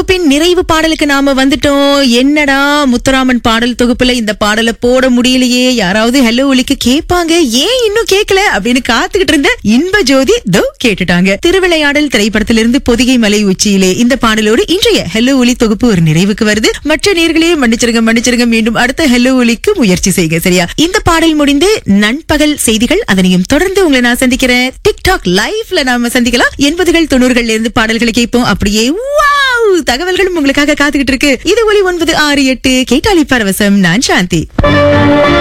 தொகுப்பின் நிறைவு பாடலுக்கு நாம வந்துட்டோம் என்னடா முத்துராமன் பாடல் தொகுப்புல இந்த பாடலை போட முடியலையே யாராவது ஹலோ ஒலிக்கு கேட்பாங்க ஏன் இன்னும் கேட்கல அப்படின்னு காத்துக்கிட்டு இருந்த இன்ப ஜோதி தோ கேட்டுட்டாங்க திருவிளையாடல் திரைப்படத்திலிருந்து பொதிகை மலை உச்சியிலே இந்த பாடலோடு இன்றைய ஹலோ ஒலி தொகுப்பு ஒரு நிறைவுக்கு வருது மற்ற நேர்களே மன்னிச்சிருங்க மன்னிச்சிருங்க மீண்டும் அடுத்த ஹலோ ஒலிக்கு முயற்சி செய்யுங்க சரியா இந்த பாடல் முடிந்து நண்பகல் செய்திகள் அதனையும் தொடர்ந்து உங்களை நான் சந்திக்கிறேன் டிக்டாக் லைவ்ல நாம சந்திக்கலாம் எண்பதுகள் தொண்ணூறுகள்ல இருந்து பாடல்களை கேட்போம் அப்படியே வாவ் தகவல்களும் உங்களுக்காக காத்துக்கிட்டு இருக்கு இது ஒலி ஒன்பது ஆறு எட்டு கேட்டாலி பரவசம் நான் சாந்தி